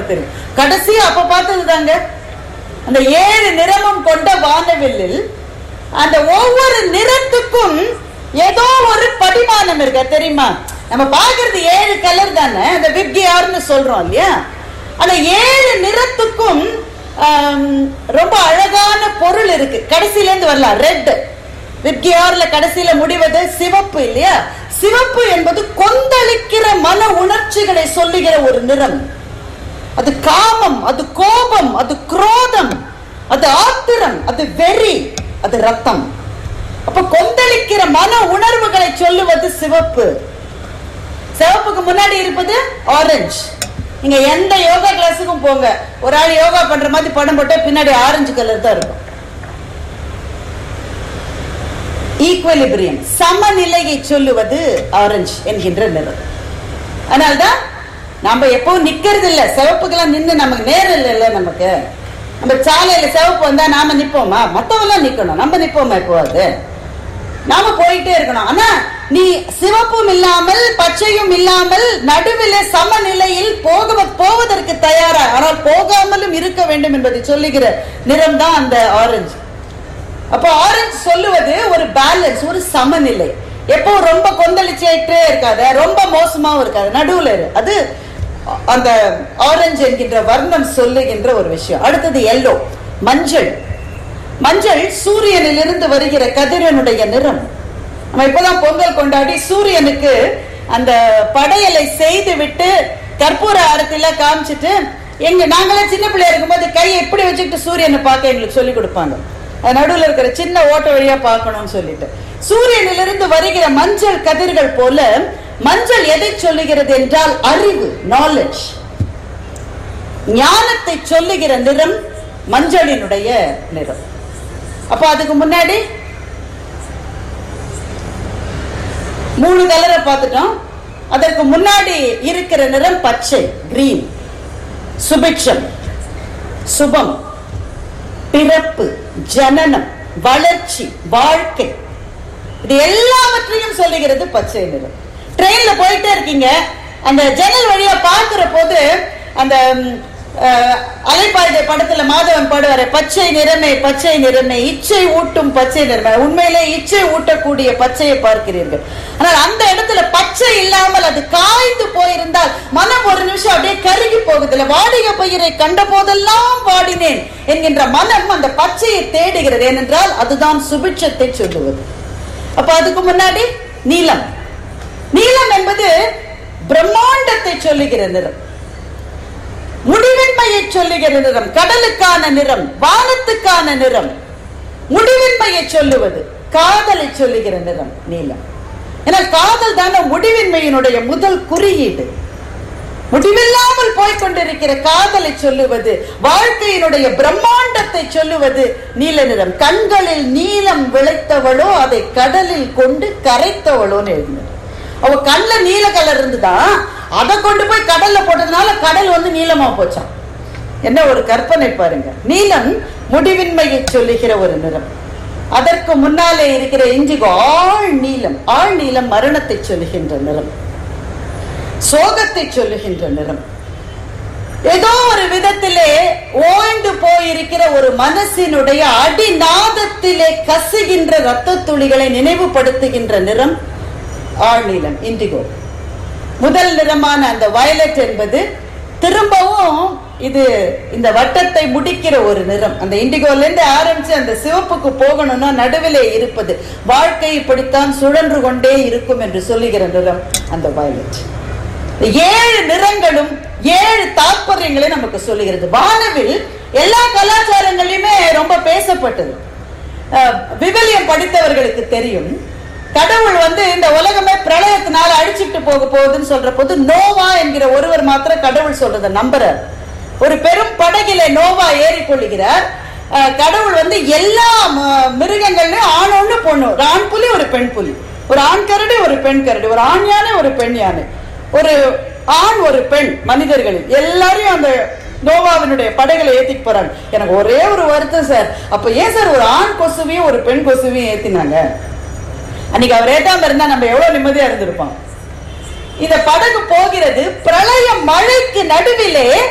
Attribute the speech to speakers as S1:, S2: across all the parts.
S1: தெரியும் கடைசி அப்ப பார்த்தது தாங்க அந்த ஏழு நிறமும் கொண்ட வானவில்லில் அந்த ஒவ்வொரு நிறத்துக்கும் ஏதோ ஒரு படிமானம் இருக்க தெரியுமா நம்ம பாக்குறது ஏழு கலர் தானே அந்த விப்கியார்னு சொல்றோம் இல்லையா அந்த ஏழு நிறத்துக்கும் ஆம், ரொம்ப அழகான பொருள் இருக்கு கடைசில இருந்து வரலாம் ரெட் விப்கியார்ல கடைசியில முடிவது சிவப்பு இல்லையா சிவப்பு என்பது கொந்தளிக்கிற மன உணர்ச்சிகளை சொல்லுகிற ஒரு நிறம் அது காமம் அது கோபம் அது குரோதம் அது ஆத்திரம் அது வெறி அது ரத்தம் அப்ப கொந்தளிக்கிற மன உணர்வுகளை சொல்லுவது சிவப்பு சிவப்புக்கு முன்னாடி இருப்பது ஆரஞ்சு நீங்க எந்த யோகா கிளாஸுக்கும் போங்க ஒரு ஆள் யோகா பண்ற மாதிரி படம் போட்டா பின்னாடி ஆரஞ்சு கலர் தான் இருக்கும் ஈக்குவலிபிரியம் சமநிலையை சொல்லுவது ஆரஞ்சு என்கின்ற நிறம் அதனால்தான் நம்ம எப்பவும் நிக்கிறது இல்ல சிவப்புக்கெல்லாம் நின்று நமக்கு நேரம் இல்லைல்ல நமக்கு நம்ம சாலையில சிவப்பு வந்தா நாம நிப்போமா மத்தவெல்லாம் நிக்கணும் நம்ம நிப்போமா இப்போ அது நாம போயிட்டே இருக்கணும் ஆனா நீ சிவப்பும் இல்லாமல் பச்சையும் இல்லாமல் நடுவிலே சமநிலையில் போக போவதற்கு தயாரா ஆனால் போகாமலும் இருக்க வேண்டும் என்பதை சொல்லுகிற நிறம் தான் அந்த ஆரஞ்சு அப்போ ஆரஞ்சு சொல்லுவது ஒரு பேலன்ஸ் ஒரு சமநிலை எப்போ ரொம்ப கொந்தளிச்சுட்டே இருக்காத ரொம்ப மோசமாவும் இருக்காது நடுவுல இரு அது அந்த ஆரஞ்சு என்கின்ற வர்ணம் சொல்லுகின்ற ஒரு விஷயம் அடுத்தது எல்லோ மஞ்சள் மஞ்சள் சூரியனிலிருந்து வருகிற கதிரனுடைய நிறம் நம்ம இப்பதான் பொங்கல் கொண்டாடி சூரியனுக்கு அந்த படையலை செய்து விட்டு கற்பூர ஆரத்தில காமிச்சிட்டு எங்க நாங்களாம் சின்ன பிள்ளையா இருக்கும்போது கையை எப்படி வச்சுக்கிட்டு சூரியனை பார்க்க எங்களுக்கு சொல்லி கொடுப்பாங்க அது நடுவுல இருக்கிற சின்ன ஓட்ட வழியா பார்க்கணும்னு சொல்லிட்டு சூரியனிலிருந்து வருகிற மஞ்சள் கதிர்கள் போல மஞ்சள் எதை சொல்லுகிறது என்றால் அறிவு நாலேஜ் ஞானத்தை சொல்லுகிற நிறம் மஞ்சளினுடைய நிறம் அப்ப அதுக்கு முன்னாடி மூணு கலரை பார்த்துட்டோம் அதற்கு முன்னாடி இருக்கிற நிறம் பச்சை கிரீன் சுபிட்சம் சுபம் பிறப்பு ஜனனம் வளர்ச்சி வாழ்க்கை இது எல்லாவற்றையும் சொல்லுகிறது பச்சை நிறம் ட்ரெயின்ல போயிட்டே இருக்கீங்க அந்த ஜன்னல் வழியா பார்க்கிற போது அந்த ம், அஹ், அலைப்பாய்தை படத்துல மாதவன் பாடுவாரு பச்சை நிறமே பச்சை நிறமே இச்சை ஊட்டும் பச்சை நிறமே உண்மையிலே இச்சை ஊட்டக்கூடிய பச்சையை பார்க்கிறீர்கள் ஆனால் அந்த இடத்துல பச்சை இல்லாமல் அது காய்ந்து போயிருந்தால் மனம் ஒரு நிமிஷம் அப்படியே கருகி போகுதுல வாடிய பயிரை கண்ட போதெல்லாம் வாடினேன் என்கின்ற மனம் அந்த பச்சையை தேடுகிறது ஏனென்றால் அதுதான் சுபிட்சத்தை சொல்லுவது அப்ப அதுக்கு முன்னாடி நீலம் நீலம் என்பது பிரம்மாண்டத்தை சொல்லுகிற நிறம் முடிவின்மையை சொல்லுகிற நிறம் கடலுக்கான நிறம் வானத்துக்கான நிறம் முடிவின்மையை சொல்லுவது காதலை சொல்லுகிற நிறம் நீலம் ஏன்னா காதல் தானே முடிவின்மையினுடைய முதல் குறியீடு முடிவில்லாமல் போய்கொண்டிருக்கிற காதலை சொல்லுவது வாழ்க்கையினுடைய பிரம்மாண்டத்தை சொல்லுவது நீல நிறம் கண்களில் நீலம் விளைத்தவளோ அதை கடலில் கொண்டு கரைத்தவளோன்னு எழுதினார் அவ கண்ணுல நீல கலர் இருந்துதான் அதை கொண்டு போய் கடல்ல போட்டதுனால கடல் வந்து நீளமா போச்சாம் என்ன ஒரு கற்பனை பாருங்க நீலம் முடிவின்மையை சொல்லுகிற ஒரு நிறம் அதற்கு முன்னாலே இருக்கிற இஞ்சிகோ ஆழ் நீலம் ஆழ் நீலம் மரணத்தை சொல்லுகின்ற நிறம் சோகத்தை சொல்லுகின்ற நிறம் ஏதோ ஒரு விதத்திலே ஓய்ந்து போயிருக்கிற ஒரு மனசினுடைய அடிநாதத்திலே கசுகின்ற ரத்த துளிகளை நினைவுபடுத்துகின்ற நிறம் ஆழ்நீலம் இண்டிகோ முதல் நிறமான அந்த வயலட் என்பது திரும்பவும் இது இந்த வட்டத்தை முடிக்கிற ஒரு நிறம் அந்த இண்டிகோல இருந்து ஆரம்பிச்சு அந்த சிவப்புக்கு போகணும்னா நடுவிலே இருப்பது வாழ்க்கை இப்படித்தான் சுழன்று கொண்டே இருக்கும் என்று சொல்லுகிற நிறம் அந்த வயலட் ஏழு நிறங்களும் ஏழு தாற்பயங்களை நமக்கு சொல்லுகிறது வானவில் எல்லா கலாச்சாரங்களிலுமே ரொம்ப பேசப்பட்டது அஹ், விவிலியம் படித்தவர்களுக்கு தெரியும் கடவுள் வந்து இந்த உலகமே பிரளயத்தினால அழிச்சிட்டு போக போகுதுன்னு சொல்ற போது நோவா என்கிற ஒருவர் மாத்திரம் கடவுள் சொல்றத நம்புறார் ஒரு பெரும் படகிலே நோவா ஏறிக்கொள்ளுகிறார் அஹ், கடவுள் வந்து எல்லா ம- மிருகங்கள்லயும் ஆண் ஒண்ணு பொண்ணு ஒரு ஆண் புலி ஒரு பெண் புலி ஒரு ஆண் கரடி ஒரு பெண் கரடி ஒரு ஆண் யானை ஒரு பெண் யானை ஒரு ஆண் ஒரு பெண் மனிதர்களில் எல்லாரையும் அந்த நோவாவினுடைய படைகளை ஏத்திட்டு போறாங்க எனக்கு ஒரே ஒரு வருத்தம் சார் அப்ப ஏன் சார் ஒரு ஆண் கொசுவையும் ஒரு பெண் கொசுவையும் ஏத்தினாங்க அன்னைக்கு அவர் ஏத்தாம இருந்தா நம்ம எவ்வளவு நிம்மதியா இருந்திருப்போம் இந்த படகு போகிறது பிரளய மழைக்கு நடுவிலே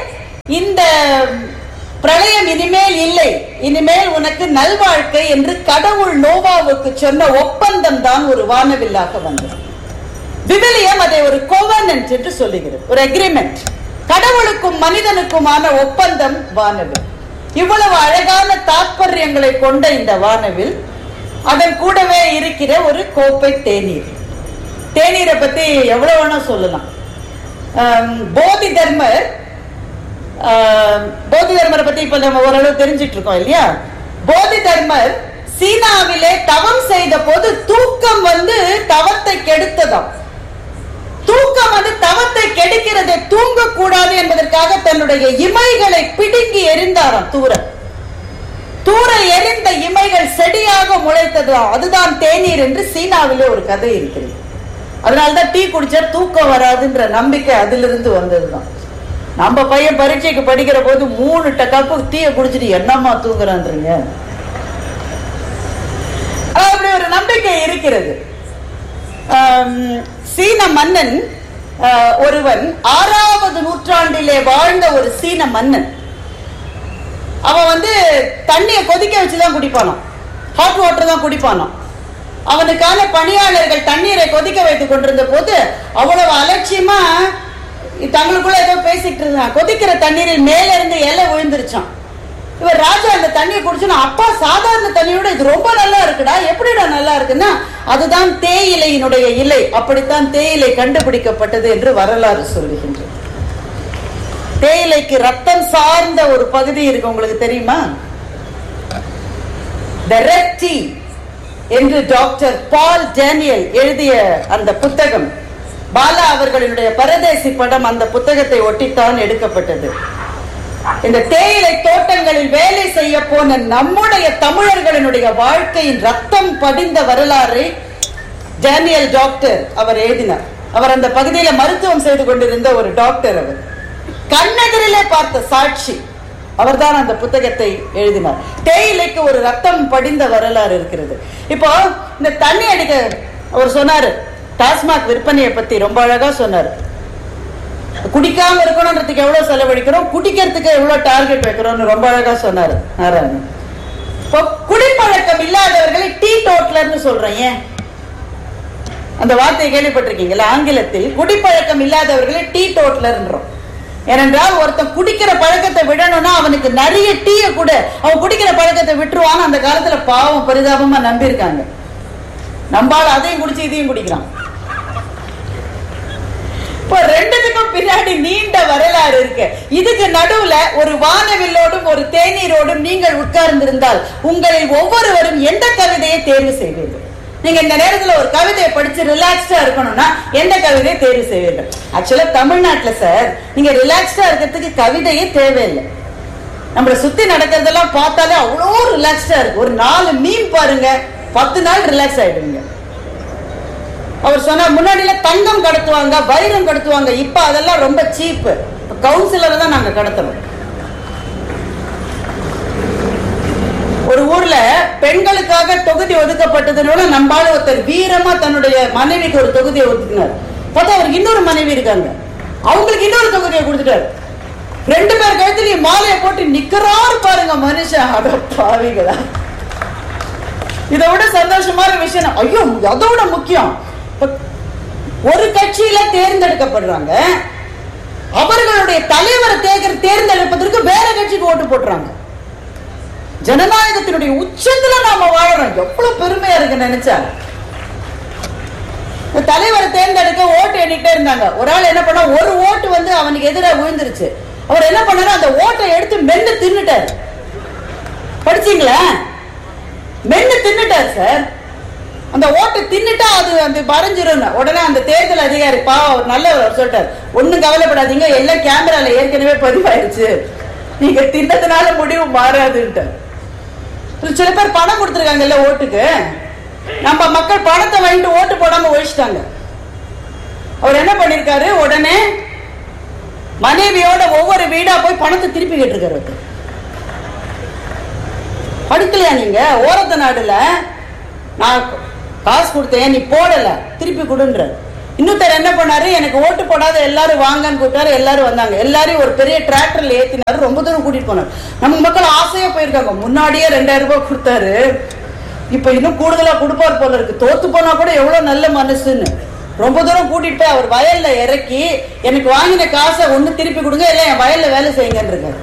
S1: இந்த பிரளயம் இனிமேல் இல்லை இனிமேல் உனக்கு நல்வாழ்க்கை என்று கடவுள் நோவாவுக்கு சொன்ன ஒப்பந்தம் தான் ஒரு வானவில்லாக வந்தது விவிலியம் அதை ஒரு கோவனன்ட் என்று சொல்லுகிறது ஒரு அக்ரிமெண்ட் கடவுளுக்கும் மனிதனுக்குமான ஒப்பந்தம் வானவில் இவ்வளவு அழகான தாற்பயங்களை கொண்ட இந்த வானவில் அதன் கூடவே இருக்கிற ஒரு கோப்பை தேநீர் தேநீரை பத்தி எவ்வளவு வேணா சொல்லலாம் ஆம், போதி தர்மர் ஆஹ், போதி தர்மரை பத்தி இப்ப நம்ம ஓரளவு தெரிஞ்சிட்டு இருக்கோம் இல்லையா போதி தர்மர் சீனாவிலே தவம் செய்த போது தூக்கம் வந்து தவத்தை கெடுத்ததாம் தூக்கம் வந்து தவத்தை கெடுக்கிறது தூங்க கூடாது என்பதற்காக தன்னுடைய இமைகளை பிடுங்கி எரிந்தாராம் தூர தூர எரிந்த இமைகள் செடியாக முளைத்தது அதுதான் தேநீர் என்று சீனாவிலே ஒரு கதை இருக்கிறது அதனாலதான் டீ குடிச்சா தூக்கம் வராதுன்ற நம்பிக்கை அதிலிருந்து வந்ததுதான் நம்ம பையன் பரீட்சைக்கு படிக்கிற போது மூணு கப்பு டீயை குடிச்சிட்டு என்னம்மா தூங்குறான்றீங்க அப்படி ஒரு நம்பிக்கை இருக்கிறது ஆம், சீன மன்னன் ஆ, ஒருவன் ஆறாவது நூற்றாண்டிலே வாழ்ந்த ஒரு சீன மன்னன் அவன் வந்து தண்ணியை கொதிக்க வச்சுதான் குடிப்பானாம் ஹாட் வாட்டர் தான் குடிப்பானாம் அவனுக்கான பணியாளர்கள் தண்ணீரை கொதிக்க வைத்துக் கொண்டிருந்த போது அவ்வளவு அலட்சியமா தங்களுக்குள்ள ஏதோ பேசிட்டு இருந்தான் கொதிக்கிற தண்ணீரில் மேல இருந்து இலை விழுந்துருச்சான் இவர் ராஜா அந்த தண்ணியை குடிச்சுனா அப்பா சாதாரண தண்ணியோட இது ரொம்ப நல்லா இருக்குடா எப்படிடா நல்லா இருக்குன்னா அதுதான் தேயிலையினுடைய இலை அப்படித்தான் தேயிலை கண்டுபிடிக்கப்பட்டது என்று வரலாறு சொல்லுகின்றது தேயிலைக்கு ரத்தம் சார்ந்த ஒரு பகுதி இருக்கு உங்களுக்கு தெரியுமா The Red Tea என்று டாக்டர் பால் டேனியல் எழுதிய அந்த புத்தகம் பாலா அவர்களுடைய பரதேசி படம் அந்த புத்தகத்தை ஒட்டித்தான் எடுக்கப்பட்டது இந்த தேயிலை தோட்டங்களில் வேலை செய்ய போன நம்முடைய தமிழர்களினுடைய வாழ்க்கையின் ரத்தம் படிந்த வரலாறை டேனியல் டாக்டர் அவர் எழுதினார் அவர் அந்த பகுதியில மருத்துவம் செய்து கொண்டிருந்த ஒரு டாக்டர் அவர் கண்ணெதிரிலே பார்த்த சாட்சி அவர்தான் அந்த புத்தகத்தை எழுதினார் தேயிலைக்கு ஒரு ரத்தம் படிந்த வரலாறு இருக்கிறது இப்போ இந்த தண்ணி அடிக்க அவர் சொன்னாரு டாஸ்மாக் விற்பனையை பத்தி ரொம்ப அழகா சொன்னாரு குடிக்காம இருக்கணும்ன்றதுக்கு எவ்வளவு செலவழிக்கிறோம் குடிக்கிறதுக்கு எவ்வளவு டார்கெட் வைக்கிறோம்னு ரொம்ப அழகா சொன்னாரு நாராயணன் இப்போ குடிப்பழக்கம் இல்லாதவர்களை டீ டோட்லர்னு சொல்றேன் ஏன் அந்த வார்த்தையை கேள்விப்பட்டிருக்கீங்களா ஆங்கிலத்தில் குடிப்பழக்கம் இல்லாதவர்களை டீ டோட்லர்ன்றோம் ஏனென்றால் ஒருத்தன் குடிக்கிற பழக்கத்தை விடணும்னா அவனுக்கு நிறைய டீயை கூட அவன் குடிக்கிற பழக்கத்தை விட்டுருவான்னு அந்த காலத்துல பாவம் பரிதாபமா நம்பியிருக்காங்க நம்பால் அதையும் குடிச்சு இதையும் குடிக்கிறான் இப்போ ரெண்டுத்துக்கும் பின்னாடி நீண்ட வரலாறு இருக்கு இதுக்கு நடுவுல ஒரு வானவில்லோடும் ஒரு தேநீரோடும் நீங்கள் உட்கார்ந்திருந்தால் உங்களில் ஒவ்வொருவரும் எந்த கவிதையை தேர்வு செய்வீர்கள் நீங்க இந்த நேரத்துல ஒரு கவிதையை படிச்சு ரிலாக்ஸ்டா இருக்கணும்னா எந்த கவிதையை தேர்வு செய்ய வேண்டும் ஆக்சுவலா தமிழ்நாட்டுல சார் நீங்க ரிலாக்ஸ்டா இருக்கிறதுக்கு கவிதையே தேவையில்லை நம்மள சுத்தி நடக்கிறதெல்லாம் பார்த்தாலே அவ்வளோ ரிலாக்ஸ்டா இருக்கு ஒரு நாலு மீன் பாருங்க பத்து நாள் ரிலாக்ஸ் ஆயிடுவீங்க அவர் சொன்னார் முன்னாடியில தங்கம் கடத்துவாங்க வைரம் கடத்துவாங்க இப்ப அதெல்லாம் ரொம்ப சீப் கவுன்சிலரை தான் நாங்க கடத்துறோம் ஒரு ஊர்ல பெண்களுக்காக தொகுதி ஒதுக்கப்பட்டதுனால நம்பால ஒருத்தர் வீரமா தன்னுடைய மனைவிக்கு ஒரு தொகுதியை ஒதுக்கினார் பார்த்தா அவருக்கு இன்னொரு மனைவி இருக்காங்க அவங்களுக்கு இன்னொரு தொகுதியை கொடுத்துட்டாரு ரெண்டு பேர் கழுத்துலயும் மாலையை போட்டு நிக்கிறாரு பாருங்க மனுஷன் அட பாவிகளா இதை விட சந்தோஷமான விஷயம் ஐயோ அதோட முக்கியம் இப்ப ஒரு கட்சியில தேர்ந்தெடுக்கப்படுறாங்க அவர்களுடைய தலைவரை தேர்ந்த தேர்ந்தெடுப்பதற்கு வேற கட்சிக்கு ஓட்டு போடுறாங்க ஜனநாயகத்தினுடைய உச்சத்துல நாம வாழறோம் எவ்வளவு பெருமையா இருக்கு நினைச்சா இந்த தலைவரை தேர்ந்தெடுக்க ஓட்டு எண்ணிக்கிட்டே இருந்தாங்க ஒரு ஆள் என்ன பண்ணா ஒரு ஓட்டு வந்து அவனுக்கு எதிராக விழுந்துருச்சு அவர் என்ன பண்ணாரு அந்த ஓட்டை எடுத்து மென்னு தின்னுட்டாரு படிச்சீங்களா மென்னு தின்னுட்டார் சார் அந்த ஓட்டை தின்னுட்டா அது அந்த மறைஞ்சிரும் உடனே அந்த தேர்தல் அதிகாரி பாவம் அவர் நல்லவர் அவர் சொல்லிட்டார் ஒண்ணும் கவலைப்படாதீங்க எல்லாம் கேமரால ஏற்கனவே பதிவாயிருச்சு நீங்க தின்னதுனால முடிவு மாறாதுன்ட்டு சில பேர் பணம் கொடுத்துருக்காங்கல்ல ஓட்டுக்கு நம்ம மக்கள் பணத்தை வாங்கிட்டு ஓட்டு போடாம ஒழிச்சிட்டாங்க அவர் என்ன பண்ணிருக்காரு உடனே மனைவியோட ஒவ்வொரு வீடா போய் பணத்தை திருப்பி கேட்டிருக்காரு ஒருத்தர். படிக்கலையா நீங்க ஓரத்த நாடுல நான் காசு கொடுத்தேன் நீ போடல திருப்பி கொடுன்ற இன்னொருத்தர் என்ன பண்ணாரு எனக்கு ஓட்டு போடாத எல்லாரும் வாங்கன்னு கூப்பிட்டாரு எல்லாரும் வந்தாங்க எல்லாரையும் ஒரு பெரிய டிராக்டர்ல ஏத்தினாரு ரொம்ப தூரம் கூட்டிட்டு போனாரு நம்ம மக்கள் ஆசையா போயிருக்காங்க முன்னாடியே ரெண்டாயிரம் ரூபாய் கொடுத்தாரு இப்ப இன்னும் கூடுதலா கொடுப்பார் போல இருக்கு தோத்து போனா கூட எவ்வளவு நல்ல மனசுன்னு ரொம்ப தூரம் கூட்டிட்டு போய் அவர் வயல்ல இறக்கி எனக்கு வாங்கின காசை ஒண்ணு திருப்பி கொடுங்க இல்ல என் வயல்ல வேலை செய்யுங்கன்னு இருக்காரு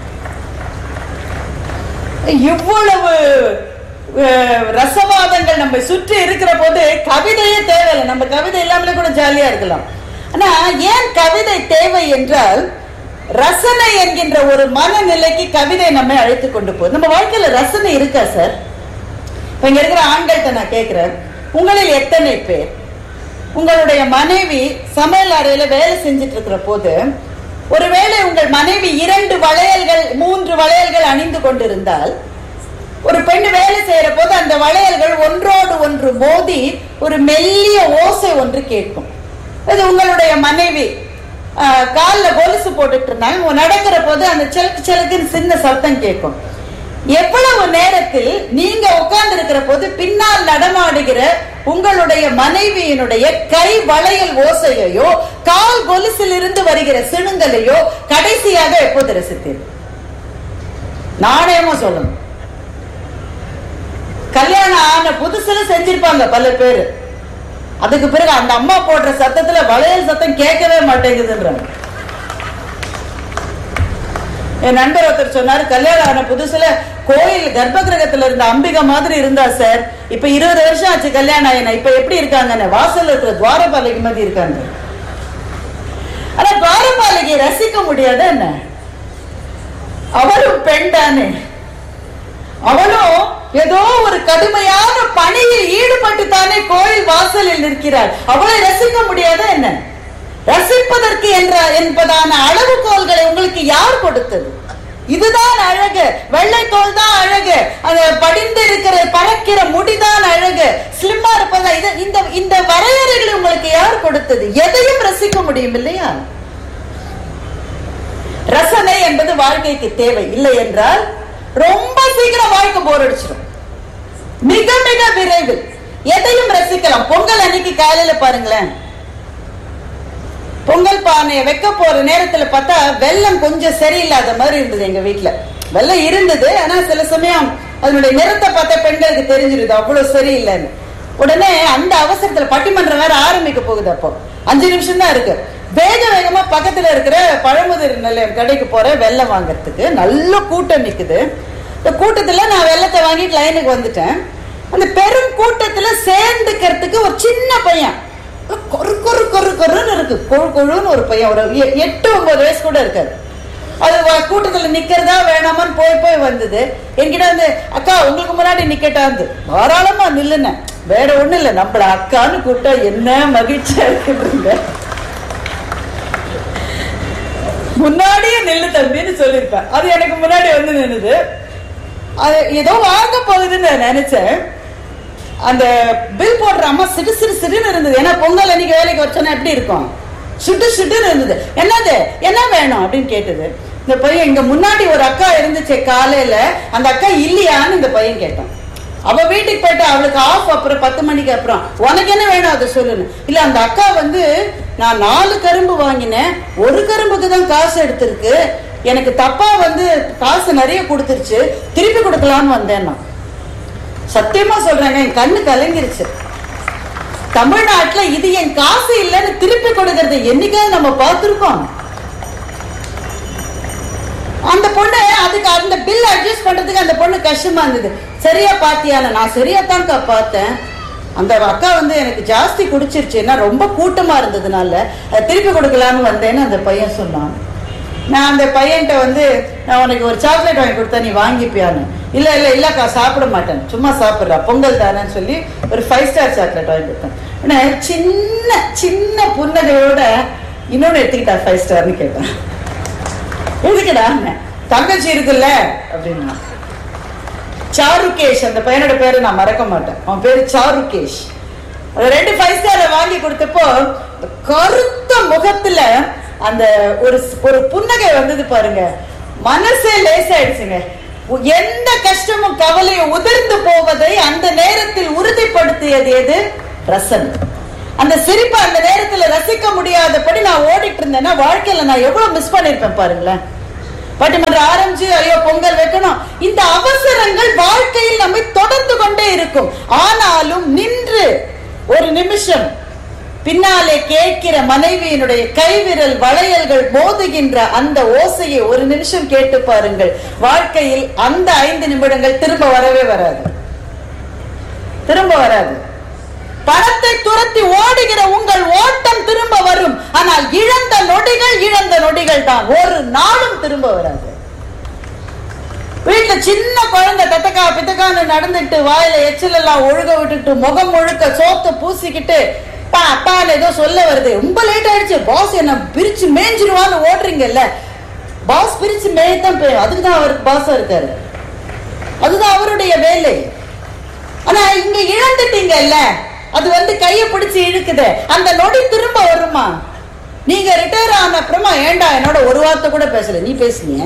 S1: இவ்வளவு அஹ், ரசவாதங்கள் நம்ம சுற்றி இருக்கிற போது கவிதையே தேவையில்லை நம்ம கவிதை இல்லாமலே கூட ஜாலியா இருக்கலாம் ஆனா ஏன் கவிதை தேவை என்றால் ரசனை என்கின்ற ஒரு மனநிலைக்கு கவிதை நம்மை அழைத்து கொண்டு போகுது நம்ம வாழ்க்கையில ரசனை இருக்கா சார் இப்ப இங்க இருக்கிற ஆண்கள்கிட்ட நான் கேட்கிறேன் உங்களில் எத்தனை பேர் உங்களுடைய மனைவி சமையல் அறையில வேலை செஞ்சுட்டு இருக்கிற போது ஒருவேளை உங்கள் மனைவி இரண்டு வளையல்கள் மூன்று வளையல்கள் அணிந்து கொண்டிருந்தால் ஒரு பெண் வேலை செய்யற போது அந்த வளையல்கள் ஒன்றோடு ஒன்று மோதி ஒரு மெல்லிய ஓசை ஒன்று கேட்கும் அது உங்களுடைய மனைவி ஆஹ், கால்ல கொலுசு போட்டுட்டு இருந்தாங்க உங்க நடக்கிற போது அந்த செலுக்கு செலுக்குன்னு சின்ன சத்தம் கேட்கும் எவ்வளவு நேரத்தில் நீங்க உட்கார்ந்து இருக்கிற போது பின்னால் நடமாடுகிற உங்களுடைய மனைவியினுடைய கை வளையல் ஓசையையோ கால் கொலுசில் இருந்து வருகிற சிணுங்கலையோ கடைசியாக எப்போது ரசித்தீர்கள் நாணயமா சொல்லணும் கல்யாணம் ஆன புதுசுல செஞ்சிருப்பாங்க பல பேரு அதுக்கு பிறகு அந்த அம்மா போடுற சத்தத்துல வளையல் சத்தம் கேட்கவே மாட்டேங்குதுன்றாங்க என் நண்பர் ஒருத்தர் சொன்னாரு கல்யாணம் ஆன புதுசுல கோயில் கர்ப்ப கிரகத்துல இருந்த அம்பிகை மாதிரி இருந்தா சார் இப்ப இருபது வருஷம் ஆச்சு கல்யாணம் ஆயினா இப்ப எப்படி இருக்காங்கன்னு வாசல்ல இருக்கிற துவாரபாலிகை மாதிரி இருக்காங்க ஆனா துவாரபாலிகை ரசிக்க முடியாத என்ன அவரும் பெண் தானே அவளும் ஏதோ ஒரு கடுமையான பணியில் ஈடுபட்டு தானே கோயில் வாசலில் நிற்கிறாள் அவளை ரசிக்க முடியாத என்ன ரசிப்பதற்கு என்ற என்பதான அளவுகோல்களை உங்களுக்கு யார் கொடுத்தது இதுதான் அழகு வெள்ளை தோல் தான் அழகு அது படிந்து இருக்கிற பறக்கிற முடிதான் அழகு ஸ்லிம்மா இருப்பதா இது இந்த இந்த வரையறைகளை உங்களுக்கு யார் கொடுத்தது எதையும் ரசிக்க முடியும் இல்லையா ரசனை என்பது வாழ்க்கைக்கு தேவை இல்லை என்றால் ரொம்ப சீக்கிரம் வாழ்க்கை போர் அடிச்சிடும் மிக மிக விரைவில் எதையும் ரசிக்கலாம் பொங்கல் அன்னைக்கு காலையில பாருங்களேன் பொங்கல் பானையை வைக்க போற நேரத்துல பார்த்தா வெள்ளம் கொஞ்சம் சரியில்லாத மாதிரி இருந்தது எங்க வீட்டுல வெள்ளம் இருந்தது ஆனா சில சமயம் அதனுடைய நிறத்தை பார்த்தா பெண்களுக்கு தெரிஞ்சிருது அவ்வளவு சரியில்லைன்னு உடனே அந்த அவசரத்துல பட்டிமன்றம் வேற ஆரம்பிக்க போகுது அப்போ அஞ்சு நிமிஷம் தான் இருக்கு வேக வேகமா பக்கத்துல இருக்கிற பழமுதிர் நிலையம் கடைக்கு போறேன் வெள்ளம் வாங்குறதுக்கு நல்ல கூட்டம் நிக்குது இந்த கூட்டத்துல நான் வெள்ளத்தை வாங்கிட்டு லைனுக்கு வந்துட்டேன் அந்த பெரும் கூட்டத்துல சேர்ந்துக்கிறதுக்கு ஒரு சின்ன பையன் கொரு கொரு கொரு கொருன்னு இருக்கு கொழு கொழுன்னு ஒரு பையன் ஒரு எ- எட்டு ஒன்பது வயசு கூட இருக்காது அது வ- கூட்டத்துல நிக்கிறதா வேணாமான்னு போய் போய் வந்தது என்கிட்ட வந்து அக்கா உங்களுக்கு முன்னாடி நிக்கட்டாந்து தாராளமா நில்லுன வேற ஒண்ணும் இல்ல நம்மள அக்கான்னு கூப்பிட்டா என்ன மகிழ்ச்சியா இருக்குதுங்க முன்னாடியே நில்லு தம்பின்னு சொல்லியிருப்பேன் அது எனக்கு முன்னாடி வந்து நின்னுது அது ஏதோ வாங்க போகுதுன்னு நான் நினைச்சேன் அந்த பில் போடுற அம்மா சிடு சிடு சிடுன்னு இருந்தது ஏன்னா பொங்கல் அன்னைக்கு வேலைக்கு வச்சோன்னா எப்படி இருக்கும் சுட்டு சுட்டுன்னு இருந்தது என்னது என்ன வேணும் அப்படின்னு கேட்டது இந்த பையன் இங்க முன்னாடி ஒரு அக்கா இருந்துச்சு காலையில அந்த அக்கா இல்லையான்னு இந்த பையன் கேட்டான் அவ வீட்டுக்கு போயிட்டு அவளுக்கு ஆஃப் அப்புறம் பத்து மணிக்கு அப்புறம் உனக்கு என்ன வேணும் அதை சொல்லுன்னு இல்ல அந்த அக்கா வந்து நான் நாலு கரும்பு வாங்கினேன் ஒரு கரும்புக்கு தான் காசு எடுத்திருக்கு எனக்கு தப்பா வந்து காசு நிறைய கொடுத்துருச்சு திருப்பி கொடுக்கலான்னு வந்தேன் நான் சத்தியமா சொல்றேங்க என் கண்ணு கலங்கிருச்சு தமிழ்நாட்டுல இது என் காசு இல்லைன்னு திருப்பி கொடுக்கறது என்னைக்காவது நம்ம பார்த்திருக்கோம் அந்த பொண்ணு அதுக்கு அந்த பில் அட்ஜஸ்ட் பண்றதுக்கு அந்த பொண்ணு கஷ்டமா இருந்தது சரியா பாத்தியான நான் சரியா தான்க்கா பார்த்தேன் அந்த அக்கா வந்து எனக்கு ஜாஸ்தி குடிச்சிருச்சு ஏன்னா ரொம்ப கூட்டமா இருந்ததுனால அதை திருப்பி கொடுக்கலான்னு வந்தேன்னு அந்த பையன் சொன்னான் நான் அந்த பையன்கிட்ட வந்து நான் உனக்கு ஒரு சாக்லேட் வாங்கி கொடுத்தா நீ வாங்கிப்பியான்னு இல்ல இல்ல இல்லக்கா சாப்பிட மாட்டேன் சும்மா சாப்பிடுறா பொங்கல் தானேன்னு சொல்லி ஒரு ஃபைவ் ஸ்டார் சாக்லேட் வாங்கி கொடுத்தேன் ஆனா சின்ன சின்ன புன்னகையோட இன்னொன்னு எடுத்துக்கிட்டா ஃபைவ் ஸ்டார்னு கேட்டேன் எதுக்குடா தங்கச்சி இருக்குல்ல அப்படின்னா சாருகேஷ் அந்த பையனோட பேரை நான் மறக்க மாட்டேன் அவன் பேரு சாருகேஷ் அது ரெண்டு ஃபைவ் ஸ்டார வாங்கி கொடுத்தப்போ அந்த கருத்த முகத்துல அந்த ஒரு ஒரு புன்னகை வந்தது பாருங்க மனசே லேசாயிடுச்சுங்க எந்த கஷ்டமும் கவலையும் உதிர்ந்து போவதை அந்த நேரத்தில் உறுதிப்படுத்தியது எது ரசன் அந்த சிரிப்பை அந்த நேரத்துல ரசிக்க முடியாதபடி நான் ஓடிட்டு இருந்தேன்னா வாழ்க்கையில நான் எவ்வளவு மிஸ் பண்ணிருப்பேன் பாருங்களேன் பட்டிமன்றம் ஆரம்பிச்சு ஐயோ பொங்கல் வைக்கணும் இந்த அவசரங்கள் வாழ்க்கையில் நம்மை தொடர்ந்து கொண்டே இருக்கும் ஆனாலும் நின்று ஒரு நிமிஷம் பின்னாலே கேட்கிற மனைவியினுடைய கைவிரல் வளையல்கள் மோதுகின்ற அந்த ஓசையை ஒரு நிமிஷம் கேட்டு பாருங்கள் வாழ்க்கையில் அந்த ஐந்து நிமிடங்கள் திரும்ப வரவே வராது திரும்ப வராது பணத்தை துரத்தி ஓடுகிற உங்கள் ஓட்டம் திரும்ப வரும் ஆனால் இழந்த நொடிகள் இழந்த நொடிகள் தான் ஒரு நாளும் திரும்ப வராது வீட்டுல சின்ன குழந்தை தத்தக்கா பித்தக்கான்னு நடந்துட்டு வாயில எச்சில் எல்லாம் ஒழுக விட்டுட்டு முகம் முழுக்க சோத்து பூசிக்கிட்டு பா அப்பான்னு ஏதோ சொல்ல வருது ரொம்ப லேட் ஆயிடுச்சு பாஸ் என்ன பிரிச்சு மேய்ஞ்சிருவான்னு ஓடுறீங்கல்ல பாஸ் பிரிச்சு மேயத்தான் போய் அதுக்கு தான் அவருக்கு பாஸா இருக்காரு அதுதான் அவருடைய வேலை ஆனா இங்க இழந்துட்டீங்கல்ல அது வந்து கைய பிடிச்சு இழுக்குது அந்த நொடி திரும்ப வருமா நீங்க ரிட்டையர் ஆன அப்புறமா ஏண்டா என்னோட ஒரு வார்த்தை கூட பேசல நீ பேசுனிய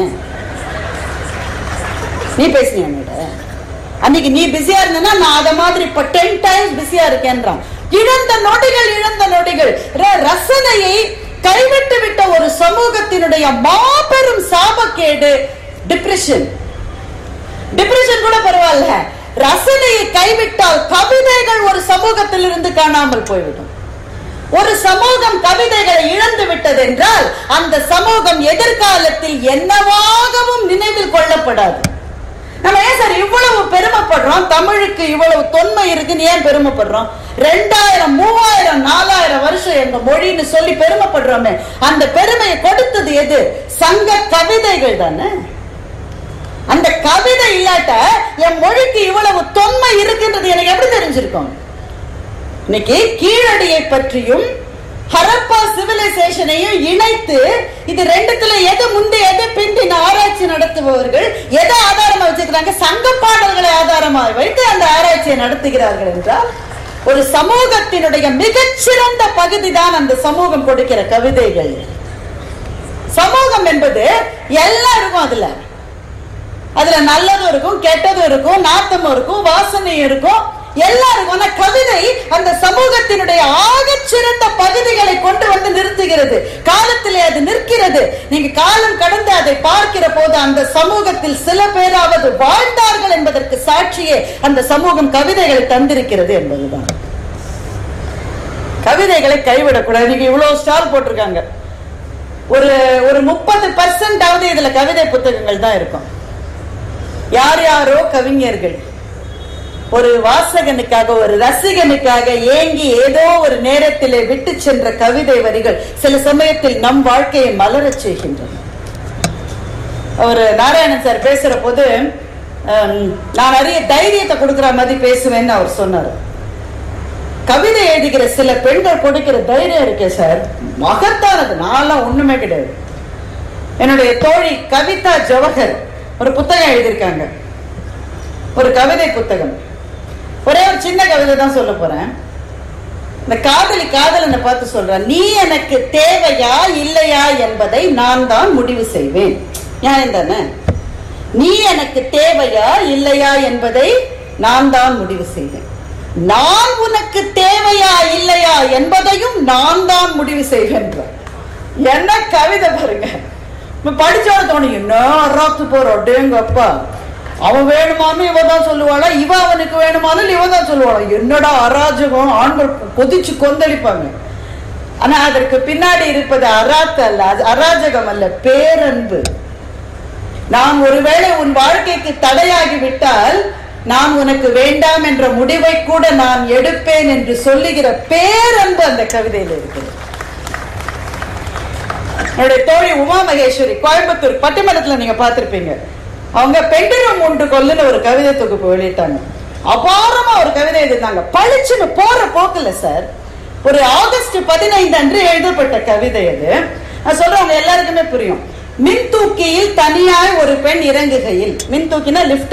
S1: நீ பேசுனிய என்னோட அன்னைக்கு நீ பிஸியா இருந்தனா நான் அத மாதிரி இப்ப டென் டைம்ஸ் பிஸியா இருக்கேன்றான் இழந்த நொடிகள் இழந்த நொடிகள் ர- ரசனையை கைவிட்டு விட்ட ஒரு சமூகத்தினுடைய மாபெரும் சாபக்கேடு டிப்ரெஷன் டிப்ரெஷன் கூட பரவாயில்ல ரசனையை கைவிட்டால் கவிதைகள் ஒரு சமூகத்தில் இருந்து காணாமல் போய்விடும் ஒரு சமூகம் கவிதைகளை இழந்து விட்டது என்றால் அந்த சமூகம் எதிர்காலத்தில் என்னவாகவும் நினைவில் கொள்ளப்படாது நம்ம ஏன் சார் இவ்வளவு பெருமைப்படுறோம் தமிழுக்கு இவ்வளவு தொன்மை இருக்குன்னு ஏன் பெருமைப்படுறோம் ரெண்டாயிரம் மூவாயிரம் நாலாயிரம் வருஷம் எங்க மொழின்னு சொல்லி பெருமைப்படுறோமே அந்த பெருமையை கொடுத்தது எது சங்க கவிதைகள் தானே அந்த கவிதை இல்லாட்ட என் மொழிக்கு இவ்வளவு தொன்மை இருக்குன்றது எனக்கு எப்படி தெரிஞ்சிருக்கும் இன்னைக்கு கீழடியை பற்றியும் ஹரப்பா சிவிலைசேஷனையும் இணைத்து இது ரெண்டுத்துல எது முந்தி எது பிந்தின ஆராய்ச்சி நடத்துபவர்கள் எதை ஆதாரமா வச்சிருக்கிறாங்க சங்க பாடல்களை ஆதாரமா வைத்து அந்த ஆராய்ச்சியை நடத்துகிறார்கள் என்றால் ஒரு சமூகத்தினுடைய மிகச்சிறந்த பகுதி தான் அந்த சமூகம் கொடுக்கிற கவிதைகள் சமூகம் என்பது எல்லாம் இருக்கும் அதுல அதுல நல்லதும் இருக்கும் கெட்டதும் இருக்கும் நாத்தமும் இருக்கும் வாசனையும் இருக்கும் எல்லாம் இருக்கும் ஆனா கவிதை அந்த சமூகத்தினுடைய ஆகச்சிறந்த பகுதிகளை கொண்டு வந்து நிறுத்துகிறது காலத்திலே அது நிற்கிறது நீங்க காலம் கடந்து அதை பார்க்கிற போது அந்த சமூகத்தில் சில பேராவது வாழ்ந்தார்கள் என்பதற்கு சாட்சியே அந்த சமூகம் கவிதைகளை தந்திருக்கிறது என்பதுதான் கவிதைகளை கைவிடக்கூடாது நீங்க இவ்வளவு ஸ்டால் போட்டிருக்காங்க ஒரு ஒரு முப்பது பர்சன்டாவது இதுல கவிதை புத்தகங்கள் தான் இருக்கும் யார் யாரோ கவிஞர்கள் ஒரு வாசகனுக்காக ஒரு ரசிகனுக்காக ஏங்கி ஏதோ ஒரு நேரத்திலே விட்டு சென்ற கவிதை வரிகள் சில சமயத்தில் நம் வாழ்க்கையை மலரச் செய்கின்றன ஒரு நாராயணன் சார் பேசுற போது ஹம், நான் நிறைய தைரியத்தை கொடுக்கிற மாதிரி பேசுவேன்னு அவர் சொன்னார் கவிதை எழுதுகிற சில பெண்கள் கொடுக்கிற தைரியம் இருக்கே சார் மகத்தானது நான்லாம் ஒண்ணுமே கிடையாது என்னுடைய தோழி கவிதா ஜவஹர் ஒரு புத்தகம் எழுதியிருக்காங்க ஒரு கவிதை புத்தகம் ஒரே ஒரு சின்ன கவிதை தான் சொல்ல போறேன் இந்த காதலி காதலனை பார்த்து சொல்றேன் நீ எனக்கு தேவையா இல்லையா என்பதை நான் தான் முடிவு செய்வேன் நியாயம் தானே நீ எனக்கு தேவையா இல்லையா என்பதை நான் தான் முடிவு செய்வேன் நான் உனக்கு தேவையா இல்லையா என்பதையும் நான் தான் முடிவு செய்வேன் என்ன கவிதை பாருங்க இப்ப படிச்சோட தோணும் என்ன அறாத்து போறோம் டேங்கப்பா அவன் வேணுமானு இவ தான் சொல்லுவாளா இவ அவனுக்கு வேணுமானு இவ தான் சொல்லுவாளா என்னடா அராஜகம் ஆண்கள் கொதிச்சு கொந்தளிப்பாங்க ஆனா அதற்கு பின்னாடி இருப்பது அராத்து அல்ல அது அராஜகம் அல்ல பேரன்பு நாம் ஒருவேளை உன் வாழ்க்கைக்கு தடையாகி விட்டால் நான் உனக்கு வேண்டாம் என்ற முடிவை கூட நான் எடுப்பேன் என்று சொல்லுகிற பேரன்பு அந்த கவிதையில் இருக்குது என்னுடைய தோழி உமா மகேஸ்வரி கோயம்புத்தூர் பட்டிமன்றத்துல நீங்க பார்த்திருப்பீங்க அவங்க பெண்டிரம் உண்டு கொல்லுன்னு ஒரு கவிதை தொகுப்பு வெளியிட்டாங்க அபாரமா ஒரு கவிதை எழுதிருந்தாங்க பளிச்சுன்னு போற போக்குல சார் ஒரு ஆகஸ்ட் பதினைந்து அன்று எழுதப்பட்ட கவிதை அது நான் சொல்றவங்க எல்லாருக்குமே புரியும் மின் தூக்கியில் தனியாய் ஒரு பெண் இறங்குகையில் மின் தூக்கினா லிப்ட்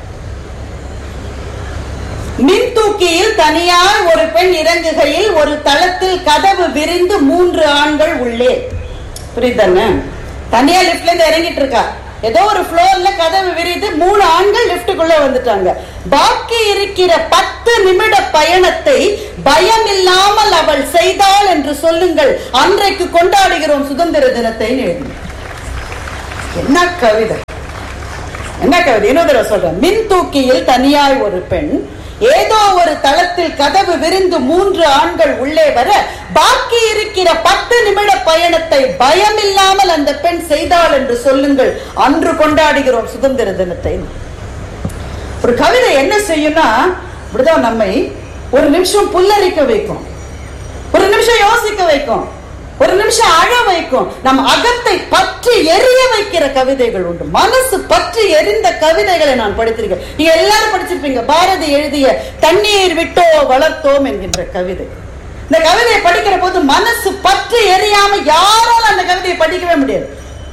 S1: மின் தூக்கியில் தனியாய் ஒரு பெண் இறங்குகையில் ஒரு தளத்தில் கதவு விரிந்து மூன்று ஆண்கள் உள்ளே புரியுதானே தனியா லிப்ட்ல இருந்து இறங்கிட்டு இருக்கா ஏதோ ஒரு ஃப்ளோர்ல கதவு விரித்து மூணு ஆண்கள் லிப்டுக்குள்ள வந்துட்டாங்க பாக்கி இருக்கிற பத்து நிமிட பயணத்தை பயம் இல்லாமல் அவள் செய்தாள் என்று சொல்லுங்கள் அன்றைக்கு கொண்டாடுகிறோம் சுதந்திர தினத்தை எழுதி என்ன கவிதை என்ன கவிதை இன்னொரு தடவை சொல்றேன் மின் தூக்கியில் தனியாய் ஒரு பெண் ஏதோ ஒரு தளத்தில் கதவு விரிந்து மூன்று ஆண்கள் உள்ளே வர பாக்கி இருக்கிற பத்து நிமிட பயணத்தை பயமில்லாமல் அந்த பெண் செய்தாள் என்று சொல்லுங்கள் அன்று கொண்டாடுகிறோம் சுதந்திர தினத்தை ஒரு கவிதை என்ன செய்யும்னா இப்படிதான் நம்மை ஒரு நிமிஷம் புல்லரிக்க வைக்கும் ஒரு நிமிஷம் யோசிக்க வைக்கும் ஒரு நிமிஷம் அழ வைக்கும் நம் அகத்தை பற்றி எரிய வைக்கிற கவிதைகள் உண்டு மனசு பற்றி எரிந்த கவிதைகளை நான் படித்திருக்கேன் நீங்க எல்லாரும் படிச்சிருப்பீங்க பாரதி எழுதிய தண்ணீர் விட்டோ வளர்த்தோம் என்கின்ற கவிதை இந்த கவிதையை படிக்கிற போது மனசு பற்றி எரியாம யாராலும் அந்த கவிதையை படிக்கவே முடியாது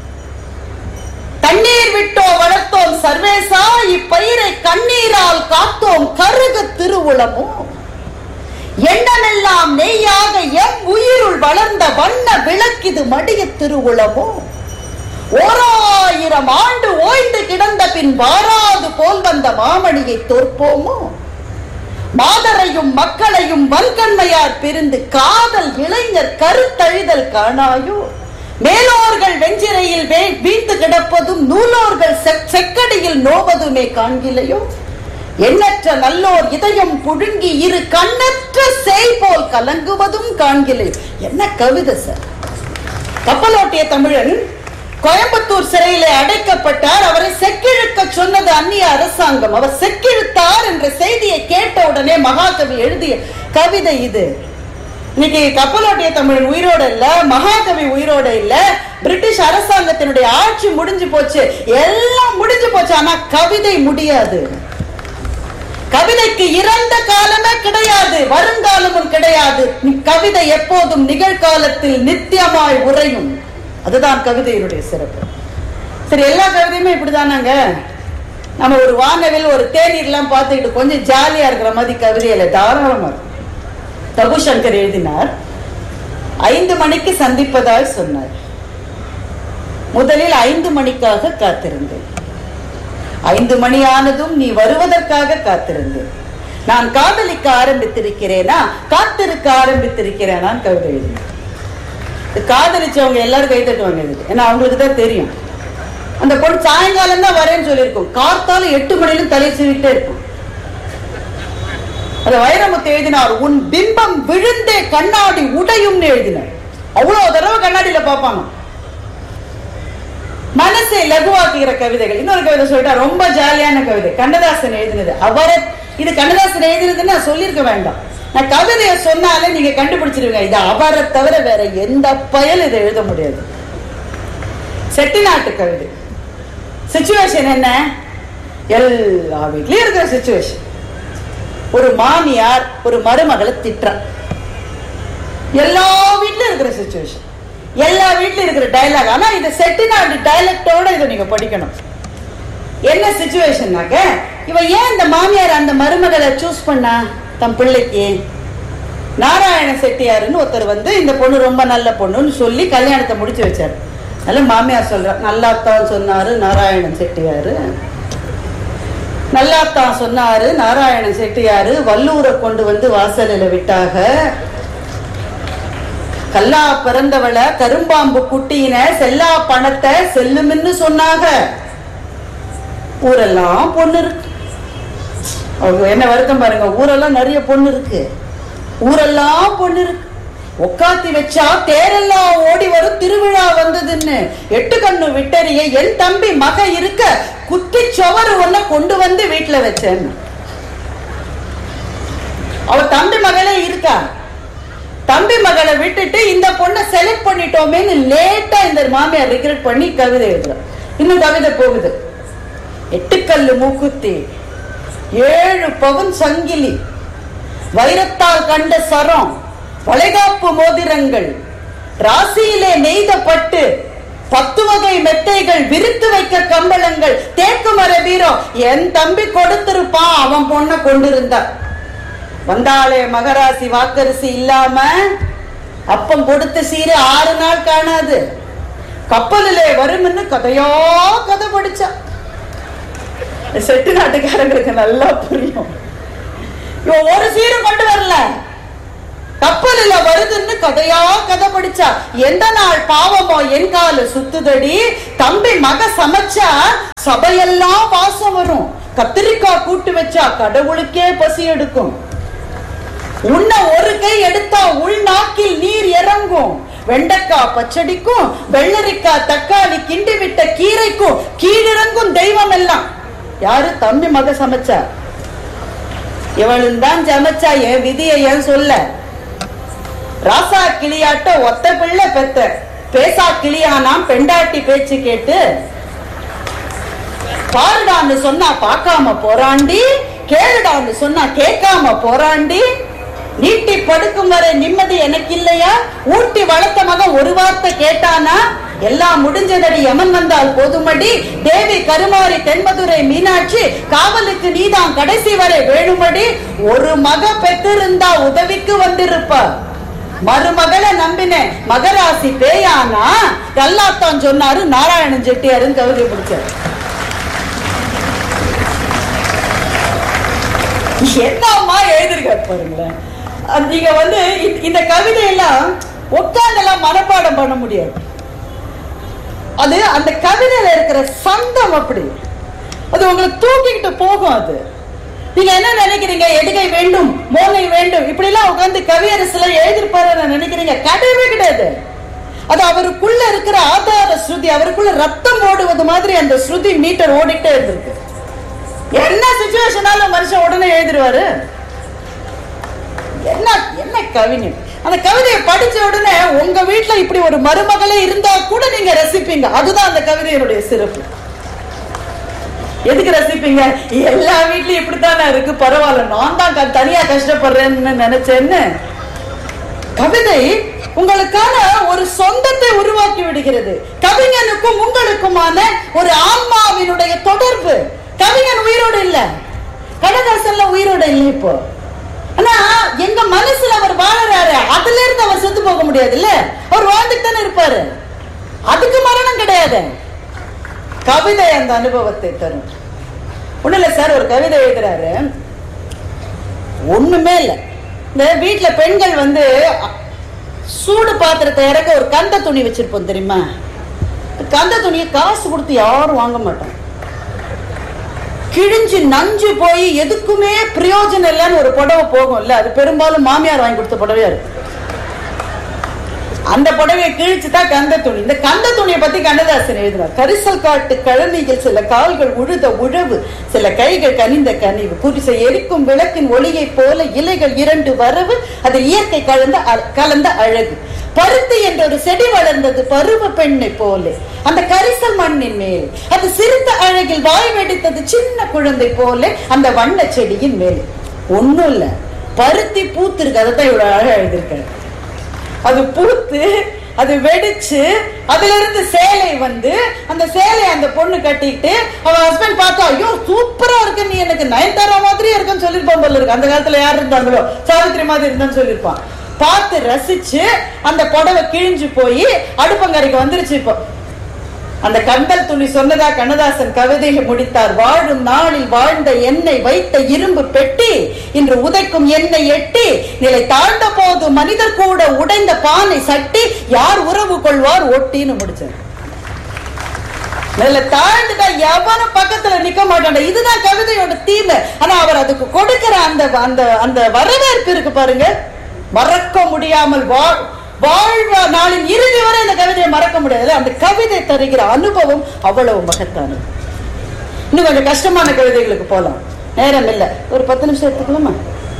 S1: தண்ணீர் விட்டோ வளர்த்தோம் சர்வேசா இப்பயிரை கண்ணீரால் காத்தோம் கருக திருவுளமோ எண்ணமெல்லாம் நெய்யாக எம் உயிருள் வளர்ந்த வண்ண விளக்கிது மடிய திருவுளமோ ஓராயிரம் ஆண்டு ஓய்ந்து கிடந்த பின் வாராது போல் வந்த மாமணியை தோற்போமோ மாதரையும் மக்களையும் வல்கண்மையார் பிரிந்து காதல் இளைஞர் கருத்தழிதல் காணாயோ மேலோர்கள் வெஞ்சிரையில் வே- வீழ்ந்து கிடப்பதும் நூலோர்கள் செக்- செக்கடியில் நோவதுமே காண்கிலையோ எண்ணற்ற நல்லோர் இதயம் புழுங்கி இரு கண்ணற்ற செய் போல் கலங்குவதும் காண்கிலை என்ன கவிதை சார் கப்பலோட்டிய தமிழன் கோயம்புத்தூர் சிறையிலே அடைக்கப்பட்டார் அவரை செக்கிழுக்க சொன்னது அந்நிய அரசாங்கம் அவர் செக்கிழுத்தார் என்ற செய்தியை கேட்ட உடனே மகாகவி எழுதிய கவிதை இது இன்னைக்கு கப்பலோட்டிய தமிழன் உயிரோட இல்ல மகாகவி உயிரோட இல்ல பிரிட்டிஷ் அரசாங்கத்தினுடைய ஆட்சி முடிஞ்சு போச்சு எல்லாம் முடிஞ்சு போச்சு ஆனா கவிதை முடியாது கவிதைக்கு இறந்த காலமே கிடையாது வருங்காலமும் கிடையாது நி- கவிதை எப்போதும் நிகழ்காலத்தில் நித்தியமாய் உறையும் அதுதான் கவிதையினுடைய சிறப்பு சரி எல்லா கவிதையுமே இப்படிதானாங்க நம்ம ஒரு வானவில் ஒரு தேநீர்லாம் பார்த்துக்கிட்டு கொஞ்சம் ஜாலியா இருக்கிற மாதிரி கவிதையில தாராளமா இருக்கும் தபு சங்கர் எழுதினார் ஐந்து மணிக்கு சந்திப்பதாய் சொன்னார் முதலில் ஐந்து மணிக்காக காத்திருந்தேன் ஐந்து மணி ஆனதும் நீ வருவதற்காக காத்திருந்தேன் நான் காதலிக்க ஆரம்பித்திருக்கிறேனா காத்திருக்க ஆரம்பித்திருக்கிறேனா கவிதை எழுதினேன் இது காதலிச்சவங்க எல்லாரும் கை தட்டுவாங்க இதுக்கு ஏன்னா அவங்களுக்கு தான் தெரியும் அந்த பொண்ணு சாயங்காலம் தான் வரேன்னு சொல்லியிருக்கும் கார்த்தால எட்டு மணிலும் தலை சீவிட்டே இருக்கும் அது வைரமுத்து எழுதினார் உன் பிம்பம் விழுந்தே கண்ணாடி உடையும்னு எழுதினார் அவ்வளவு தடவை கண்ணாடியில பார்ப்பாங்க மனசை லகுவாக்குகிற கவிதைகள் இன்னொரு கவிதை சொல்லிட்டா ரொம்ப ஜாலியான கவிதை கண்ணதாசன் எழுதினது அவரை இது கண்ணதாசன் எழுதினதுன்னு நான் சொல்லியிருக்க வேண்டாம் நான் கவிதையை சொன்னாலே நீங்க கண்டுபிடிச்சிருவீங்க இது அவரை தவிர வேற எந்த பயல் இதை எழுத முடியாது செட்டிநாட்டு கவிதை சுச்சுவேஷன் என்ன எல்லா வீட்லயும் இருக்கிற சுச்சுவேஷன் ஒரு மாமியார் ஒரு மருமகளை திட்டுறா எல்லா வீட்லயும் இருக்கிற சுச்சுவேஷன் எல்லா வீட்லயும் இருக்கிற டயலாக் ஆனா இது செட்டிநாடு டயலக்டோட இதை நீங்க படிக்கணும் என்ன சுச்சுவேஷன்னாக்க இவ ஏன் இந்த மாமியார் அந்த மருமகளை சூஸ் பண்ணா தம் பிள்ளைக்கு நாராயண செட்டியாருன்னு ஒருத்தர் வந்து இந்த பொண்ணு ரொம்ப நல்ல பொண்ணுன்னு சொல்லி கல்யாணத்தை முடிச்சு வச்சாரு அதனால மாமியார் சொல்றா நல்லாத்தான் சொன்னாரு நாராயணன் செட்டியாரு நல்லாத்தான் சொன்னாரு நாராயணன் செட்டியாரு வல்லூரை கொண்டு வந்து வாசலில் விட்டாக கல்லா பிறந்தவளை கரும்பாம்பு குட்டியின செல்லா பணத்தை செல்லுமின்னு சொன்னாங்க ஊரெல்லாம் பொண்ணு இருக்கு அவங்க என்ன வருத்தம் பாருங்க ஊரெல்லாம் நிறைய பொண்ணு இருக்கு ஊரெல்லாம் பொண்ணு இருக்கு உக்காத்தி வச்சா தேரெல்லாம் ஓடி வரும் திருவிழா வந்ததுன்னு எட்டு கண்ணு விட்டறிய என் தம்பி மக இருக்க குத்தி சுவரு ஒண்ண கொண்டு வந்து வீட்டுல வச்சேன்னு அவ தம்பி மகளே இருக்கா தம்பி மகளை விட்டுட்டு இந்த பொண்ணை செலக்ட் பண்ணிட்டோமேன்னு லேட்டா இந்த மாமியார் ரிக்ரெட் பண்ணி கவிதை எழுதுற இன்னும் கவிதை போகுது எட்டுக்கல்லு மூக்குத்தி ஏழு பவுன் சங்கிலி வைரத்தால் கண்ட சரம் வளைகாப்பு மோதிரங்கள் ராசியிலே நெய்த பட்டு பத்து வகை மெத்தைகள் விரித்து வைக்க கம்பளங்கள் தேக்கு மர வீரம் என் தம்பி கொடுத்திருப்பான் அவன் பொண்ணை கொண்டிருந்தான் வந்தாளே மகராசி வாக்கரிசி இல்லாம அப்பம் கொடுத்த சீரு ஆறு நாள் காணாது கப்பலிலே வரும்னு கதையா கதை படிச்சா செட்டு நாட்டுக்காரங்களுக்கு நல்லா புரியும் இவன் ஒரு சீரும் கொண்டு வரல கப்பலில வருதுன்னு கதையா கதை படிச்சா எந்த நாள் பாவமோ என் காலு சுத்துதடி தம்பி மக சமைச்சா சபையெல்லாம் வாசம் வரும் கத்திரிக்காய் கூட்டு வச்சா கடவுளுக்கே பசி எடுக்கும் உன்ன ஒரு கை எடுத்தா உள்நாக்கில் நீர் இறங்கும் வெண்டைக்காய் பச்சடிக்கும் வெள்ளரிக்காய் தக்காளி கிண்டி விட்ட கீரைக்கும் கீழிறங்கும் தெய்வம் எல்லாம் யாரு தம்பி மக சமைச்சா இவளும் தான் சமைச்சா என் விதியை ஏன் சொல்ல ராசா கிளியாட்ட ஒத்த பிள்ளை பெத்த பேசா கிளியானாம் பெண்டாட்டி பேச்சு கேட்டு பாருடான்னு சொன்னா பார்க்காம போறாண்டி கேளுடான்னு சொன்னா கேட்காம போறாண்டி நீட்டி படுக்கும் வரை நிம்மதி எனக்கு இல்லையா ஊட்டி வளர்த்த மகன் ஒரு வார்த்தை கேட்டானா எல்லாம் முடிஞ்சதடி யமன் வந்தால் போதுமடி தேவி கருமாரி தென்மதுரை மீனாட்சி காவலுக்கு நீதான் கடைசி வரை வேணுமடி ஒரு மக பெற்றிருந்தா உதவிக்கு வந்திருப்ப மருமகளை நம்பின மகராசி பேயானா கல்லாத்தான் சொன்னாரு நாராயணன் செட்டியாருன்னு கவிதை பிடிச்சாரு என்னம்மா எழுதிருக்காரு பாருங்களேன் அது நீங்க வந்து இந்த- இந்த கவிதையெல்லாம் உட்கார்ந்தெல்லாம் மனப்பாடம் பண்ண முடியாது அது அந்த கவிதையில இருக்கிற சந்தம் அப்படி அது உங்களை தூக்கிக்கிட்டு போகும் அது நீங்க என்ன நினைக்கிறீங்க எடுகை வேண்டும் மோனை வேண்டும் இப்படி எல்லாம் உட்கார்ந்து கவியரசுல எழுதிருப்பாரு நினைக்கிறீங்க கிடையவே கிடையாது அது அவருக்குள்ள இருக்கிற ஆதார ஸ்ருதி அவருக்குள்ள ரத்தம் ஓடுவது மாதிரி அந்த ஸ்ருதி மீட்டர் ஓடிட்டே இருந்திருக்கு என்ன சுச்சுவேஷனாலும் மனுஷன் உடனே எழுதிருவாரு என்ன என்ன கவிஞர் அந்த கவிதையை படிச்ச உடனே உங்க வீட்டுல இப்படி ஒரு மருமகளே இருந்தா கூட நீங்க ரசிப்பீங்க அதுதான் அந்த கவிதையினுடைய சிறப்பு எதுக்கு ரசிப்பீங்க எல்லா வீட்லயும் இப்படித்தானே இருக்கு பரவாயில்ல நான் தான் க- தனியா கஷ்டப்படுறேன்னு நினைச்சேன்னு கவிதை உங்களுக்கான ஒரு சொந்தத்தை உருவாக்கி விடுகிறது கவிஞனுக்கும் உங்களுக்குமான ஒரு ஆன்மாவினுடைய தொடர்பு கவிஞன் உயிரோடு இல்ல கண்ணதாசன்ல உயிரோடு இல்லை இப்போ ஆனா எங்க மனசுல அவர் வாழறாரு அதுல இருந்து அவர் செத்து போக முடியாது இல்ல அவர் வாழ்ந்துட்டு தானே இருப்பாரு அதுக்கு மரணம் கிடையாது கவிதை அந்த அனுபவத்தை தரும் ஒண்ணு இல்ல சார் ஒரு கவிதை எழுதுறாரு ஒண்ணுமே இல்ல இந்த வீட்டுல பெண்கள் வந்து அ- சூடு பாத்திரத்தை இறக்க ஒரு கந்த துணி வச்சிருப்போம் தெரியுமா கந்த துணியை காசு கொடுத்து யாரும் வாங்க மாட்டோம் கிழிஞ்சு நஞ்சு போய் எதுக்குமே பிரயோஜனம் இல்லைன்னு ஒரு புடவை போகும் இல்ல அது பெரும்பாலும் மாமியார் வாங்கி கொடுத்த புடவையா இருக்கு அந்த புடவையை கிழிச்சு தான் கந்த துணி இந்த கந்த துணியை பத்தி கண்ணதாசன் எழுதுறார் கரிசல் காட்டு கழனியில் சில கால்கள் உழுத உழவு சில கைகள் கனிந்த கனிவு புரிசை எரிக்கும் விளக்கின் ஒளியைப் போல இலைகள் இரண்டு வரவு அது இயற்கை கலந்த அ- கலந்த அழகு பருத்தி என்ற ஒரு செடி வளர்ந்தது பருவ பெண்ணை போல அந்த கரிசல் மண்ணின் மேல் அது சிரித்த அழகில் வாய் வெடித்தது சின்ன குழந்தை போல அந்த வண்ண செடியின் மேல் ஒண்ணும் இல்ல பருத்தி பூத்திருக்கு அதை தான் இவ்வளவு அழகா எழுதியிருக்காரு அது பூத்து அது வெடிச்சு அதுல இருந்து சேலை வந்து அந்த சேலை அந்த பொண்ணு கட்டிட்டு அவ ஹஸ்பண்ட் பார்த்தா ஐயோ சூப்பரா இருக்கு நீ எனக்கு நயன்தாரா மாதிரியே இருக்குன்னு சொல்லிருப்பான் போல இருக்கு அந்த காலத்துல யார் இருந்தாங்களோ சாவித்திரி மாதிரி இருந்தான்னு சொல்லிருப்பான் பார்த்து ரசிச்சு அந்த புடவை கிழிஞ்சு போய் அடுப்பங்கரைக்கு வந்துருச்சு இப்போ அந்த கண்டல் துணி சொன்னதா கண்ணதாசன் கவிதையை முடித்தார் வாழும் நாளில் வாழ்ந்த எண்ணெய் வைத்த இரும்பு பெட்டி இன்று உதைக்கும் எண்ணெய் எட்டி நிலை தாழ்ந்த போது மனிதர் கூட உடைந்த பானை சட்டி யார் உறவு கொள்வார் ஒட்டின்னு முடிச்சார் நிலை தாழ்ந்துட்டா எவனும் பக்கத்துல நிக்க மாட்டான் இதுதான் கவிதையோட தீமை ஆனா அவர் அதுக்கு கொடுக்கிற அந்த அந்த அந்த வரவேற்பு இருக்கு பாருங்க மறக்க முடியாமல் வாழ் வாழ்வ நாளின் இறுதி வரை அந்த கவிதையை மறக்க முடியாது அந்த கவிதை தருகிற அனுபவம் அவ்வளவு மகத்தானது இன்னும் கொஞ்சம் கஷ்டமான கவிதைகளுக்கு போலாம் நேரம் இல்ல ஒரு பத்து நிமிஷம் எடுத்துக்கலாமா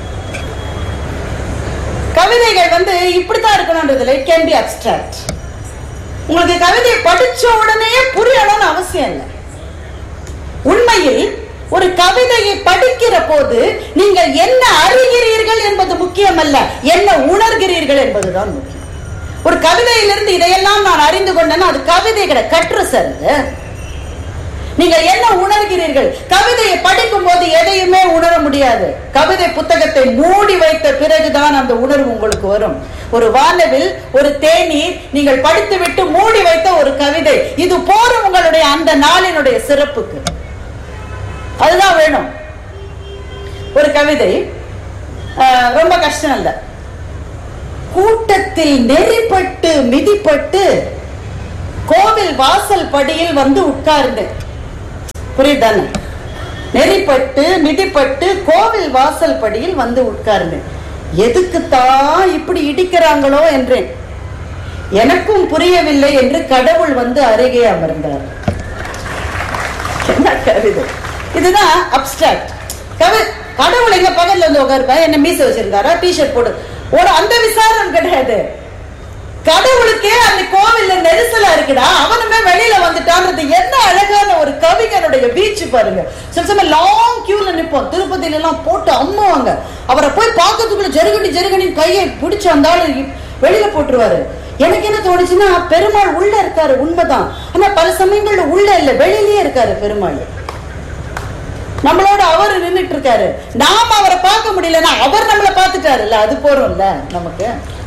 S1: கவிதைகள் வந்து இப்படித்தான் இருக்கணும்ன்றதுல இட் கேன் பி அப்டிராக்ட் உங்களுக்கு கவிதையை படிச்ச உடனே புரியணும்னு அவசியம் இல்லை உண்மையில் ஒரு கவிதையை படிக்கிற போது நீங்கள் என்ன அறிகிறீர்கள் என்பது முக்கியமல்ல என்ன உணர்கிறீர்கள் என்பதுதான் முக்கியம் ஒரு கவிதையிலிருந்து இதையெல்லாம் நான் அறிந்து கொண்டேன்னா அது கவிதை கிடையாது கற்று சார் அது நீங்கள் என்ன உணர்கிறீர்கள் கவிதையை படிக்கும் போது எதையுமே உணர முடியாது கவிதை புத்தகத்தை மூடி வைத்த பிறகுதான் அந்த உணர்வு உங்களுக்கு வரும் ஒரு வானவில் ஒரு தேநீர் நீங்கள் படித்துவிட்டு மூடி வைத்த ஒரு கவிதை இது போரும் உங்களுடைய அந்த நாளினுடைய சிறப்புக்கு அதுதான் வேணும் ஒரு கவிதை ஆஹ், ரொம்ப கஷ்டம் இல்ல கூட்டத்தில் நெறிப்பட்டு மிதிப்பட்டு கோவில் வாசல் படியில் வந்து உட்கார்ந்தேன் புரியுதானே நெறிப்பட்டு மிதிப்பட்டு கோவில் வாசல் படியில் வந்து உட்கார்ந்தேன் எதுக்குத்தான் இப்படி இடிக்கிறாங்களோ என்றேன் எனக்கும் புரியவில்லை என்று கடவுள் வந்து அருகே அமர்ந்தார் என்ன கவிதை இதுதான் அப்டிராக்ட் கவி கடவுள் எங்க பக்கத்துல வந்து உட்காருப்பா என்ன மீச வச்சிருந்தாரா டிஷர்ட் போடு ஒரு அந்த விசாரம் கிடையாது கடவுளுக்கே அந்த கோவில்ல நெரிசலா இருக்குடா அவனுமே வெளியில வந்துட்டான்றது என்ன அழகான ஒரு கவிஞனுடைய வீச்சு பாருங்க சில சமயம் லாங் கியூல நிப்போம் திருப்பதியில எல்லாம் போட்டு அம்முவாங்க அவரை போய் பார்க்கறதுக்குள்ள ஜெருகடி ஜெருகடி கையை பிடிச்சு அந்த ஆளு வெளியில போட்டுருவாரு எனக்கு என்ன தோணுச்சுன்னா பெருமாள் உள்ள இருக்காரு உண்மைதான் ஆனா பல சமயங்கள்ல உள்ள இல்ல வெளியிலயே இருக்காரு பெருமாள் நம்மளோட அவர் நின்னுட்டு இருக்காரு நாம அவரை பார்க்க முடியலன்னா அவர் நம்மளை பார்த்துட்டாருல்ல அது போறோம்ல நமக்கு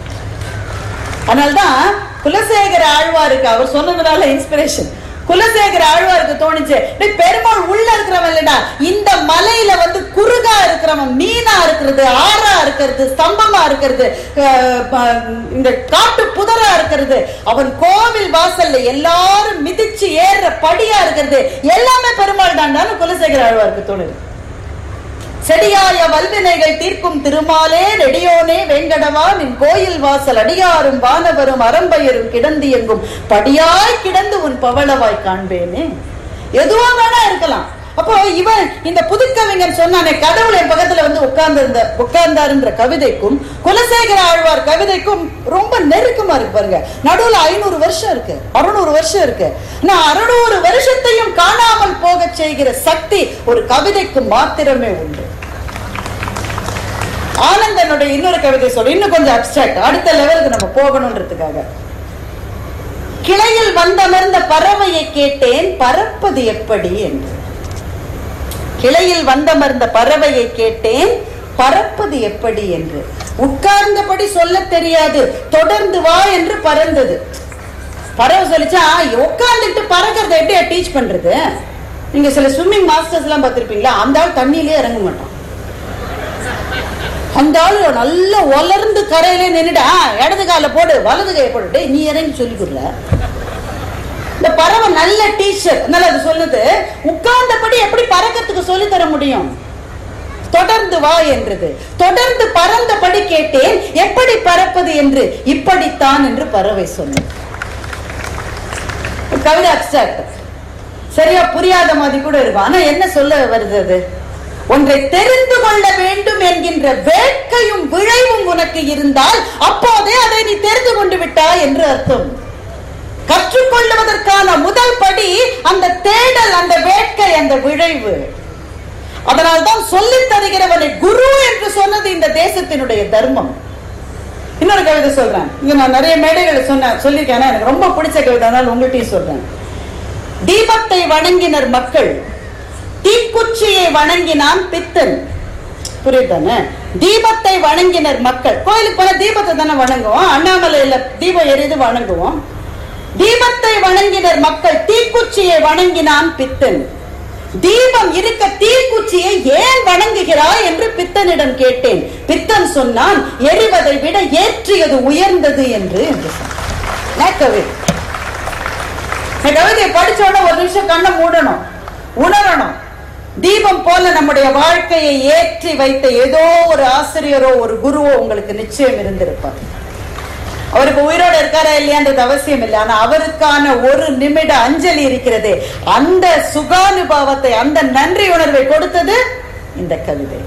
S1: அதனால்தான் குலசேகர ஆழ்வாருக்கு அவர் சொன்னதுனால இன்ஸ்பிரேஷன் குலசேகர ஆழ்வாருக்கு தோணுச்சு டேய் பெருமாள் உள்ள இருக்கிறவன் இல்லடா இந்த மலையில வந்து குறுகா இருக்கிறவன் மீனா இருக்கிறது ஆறா இருக்கிறது ஸ்தம்பமா இருக்கிறது அஹ், ப- இந்த காட்டு புதரா இருக்கிறது அவன் கோவில் வாசல்ல எல்லாரும் மிதிச்சு ஏறுற படியா இருக்கிறது எல்லாமே பெருமாள் தாண்டான்னு குலசேகர ஆழ்வாருக்கு தோணுது செடியாய வல்வினைகள் தீர்க்கும் திருமாலே நெடியோனே வெங்கடவா நின் கோயில் வாசல் அடியாரும் வானவரும் அரம்பையரும் கிடந்து எங்கும் படியாய் கிடந்து உன் பவளவாய் காண்பேனே எதுவா வேணா இருக்கலாம் அப்போ இவன் இந்த புதுக்கவிஞன் சொன்னானே கடவுள் என் பக்கத்துல வந்து உட்கார்ந்து இருந்த உட்கார்ந்தாருன்ற கவிதைக்கும் குலசேகர ஆழ்வார் கவிதைக்கும் ரொம்ப நெருக்கமா இருக்கு பாருங்க நடுவுல ஐநூறு வருஷம் இருக்கு அறுநூறு வருஷம் இருக்கு ஆனா அறுநூறு வருஷத்தையும் காணாமல் போக செய்கிற சக்தி ஒரு கவிதைக்கு மாத்திரமே உண்டு ஆனந்தனுடைய இன்னொரு கவிதை சொல்லு இன்னும் கொஞ்சம் அப்டிராக்ட் அடுத்த லெவலுக்கு நம்ம போகணும்ன்றதுக்காக கிளையில் வந்தமர்ந்த பறவையை கேட்டேன் பறப்பது எப்படி என்று கிளையில் வந்தமர்ந்த பறவையை கேட்டேன் பறப்பது எப்படி என்று உட்கார்ந்தபடி சொல்ல தெரியாது தொடர்ந்து வா என்று பறந்தது பறவை சொல்லிச்சா உட்கார்ந்துட்டு பறக்கிறத எப்படி டீச் பண்றது நீங்க சில ஸ்விம்மிங் மாஸ்டர்ஸ் எல்லாம் பார்த்திருப்பீங்களா அந்த ஆள் தண்ணியிலே இறங்க மாட்டான் அந்த ஆளு நல்லா உலர்ந்து கரையிலே நின்னுட்டு "ஆ, இடது கால போடு வலது கையை போடு டேய், நீ இறங்கி சொல்லி கொடுல இந்த பறவை நல்ல டீச்சர் அதனால அது சொல்லுது உட்கார்ந்தபடி எப்படி பறக்கிறதுக்கு சொல்லி தர முடியும் தொடர்ந்து வா என்றது தொடர்ந்து பறந்தபடி கேட்டேன் எப்படி பறப்பது என்று இப்படித்தான் என்று பறவை சொன்னது கவிதை அப்சாக்ட் சரியா புரியாத மாதிரி கூட இருக்கும் ஆனா என்ன சொல்ல வருது அது ஒன்றை தெரிந்து கொள்ள வேண்டும் என்கின்ற வேட்கையும் விழைவும் உனக்கு இருந்தால் அப்போதே அதை நீ தெரிந்து கொண்டு விட்டாய் என்று அர்த்தம் கற்றுக்கொள்வதற்கான முதல் படி அந்த தேடல் அந்த வேட்கை அந்த விழைவு அதனால்தான் சொல்லித் தருகிறவனை குரு என்று சொன்னது இந்த தேசத்தினுடைய தர்மம் இன்னொரு கவிதை சொல்றேன் இங்க நான் நிறைய மேடைகளை சொன்ன சொல்லியிருக்கேன் ஆனா எனக்கு ரொம்ப பிடிச்ச கவிதை அதனால உங்கள்கிட்டயும் சொல்றேன் தீபத்தை வணங்கினர் மக்கள் தீக்குச்சியை வணங்கினான் பித்தன் புரியுதானே தீபத்தை வணங்கினர் மக்கள் கோயிலுக்கு போன தீபத்தை தானே வணங்குவோம் அண்ணாமலையில தீபம் எரிது வணங்குவோம் தீபத்தை வணங்கினர் மக்கள் தீக்குச்சியை வணங்கினான் பித்தன் தீபம் இருக்க தீக்குச்சியை ஏன் வணங்குகிறாய் என்று பித்தனிடம் கேட்டேன் பித்தன் சொன்னான் எரிவதை விட ஏற்றியது உயர்ந்தது என்று என்று சொன்னான். நான் கவிதை இந்த கவிதையை படிச்ச உடனே ஒரு நிமிஷம் கண்ணை மூடணும் உணரணும் தீபம் போல நம்முடைய வாழ்க்கையை ஏற்றி வைத்த ஏதோ ஒரு ஆசிரியரோ ஒரு குருவோ உங்களுக்கு நிச்சயம் இருந்திருப்பார் அவர் இப்ப உயிரோட இருக்காரா இல்லையான்றது அவசியம் இல்லை ஆனா அவருக்கான ஒரு நிமிட அஞ்சலி இருக்கிறது அந்த சுகானுபாவத்தை அந்த நன்றி உணர்வை கொடுத்தது இந்த கவிதை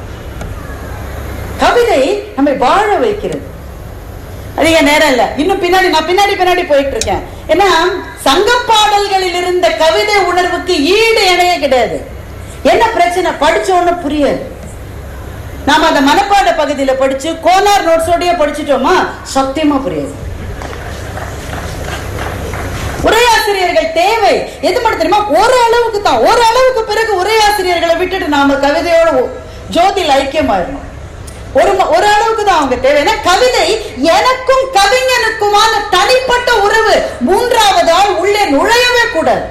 S1: கவிதை நம்மை வாழ வைக்கிறது அதிக நேரம் இல்ல இன்னும் பின்னாடி நான் பின்னாடி பின்னாடி போயிட்டு இருக்கேன் ஏன்னா சங்க பாடல்களில் இருந்த கவிதை உணர்வுக்கு ஈடு இணைய கிடையாது என்ன பிரச்சனை படிச்ச உடனே புரியாது நாம அந்த மனப்பாட பகுதியில படிச்சு கோனார் நோட்ஸோடய படிச்சிட்டோமா சத்தியமா புரியாது உரையாசிரியர் உரையாசிரியர்கள் தேவை எது மட்டும் தெரியுமா ஒரு அளவுக்கு தான் ஒரு அளவுக்கு பிறகு உரையாசிரியர்களை விட்டுட்டு நாம கவிதையோட ஒ- ஜோதியில் ஐக்கியமாயிடணும் ஒரு ம- ஒரு அளவுக்கு தான் அவங்க தேவை ஏன்னா கவிதை எனக்கும் கவிஞனுக்குமான தனிப்பட்ட உறவு மூன்றாவது ஆள் உள்ளே நுழையவே கூடாது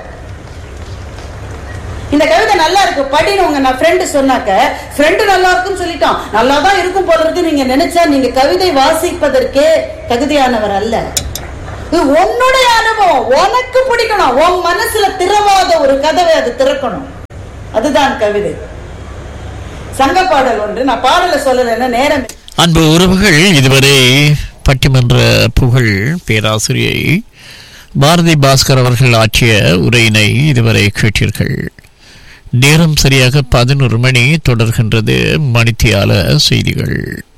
S1: இந்த கவிதை நல்லா இருக்கு படின்னு உங்க நான் ஃப்ரெண்டு சொன்னாக்க ஃப்ரெண்டு நல்லா இருக்குன்னு சொல்லிட்டான் நல்லா தான் இருக்கும் போல இருக்கு நீங்க நினைச்சா நீங்க கவிதை வாசிப்பதற்கே தகுதியானவர் அல்ல இது உன்னுடைய அனுபவம் உனக்கு பிடிக்கணும் உன் மனசுல திறவாத ஒரு கதவை அது திறக்கணும் அதுதான் கவிதை சங்க பாடல் ஒன்று நான் பாடல சொல்லலைன்னா நேரம்
S2: அன்பு உறவுகள் இதுவரை பட்டிமன்ற புகழ் பேராசிரியை பாரதி பாஸ்கர் அவர்கள் ஆற்றிய உரையினை இதுவரை கேட்டீர்கள் நேரம் சரியாக பதினொரு மணி தொடர்கின்றது மணித்தியால செய்திகள்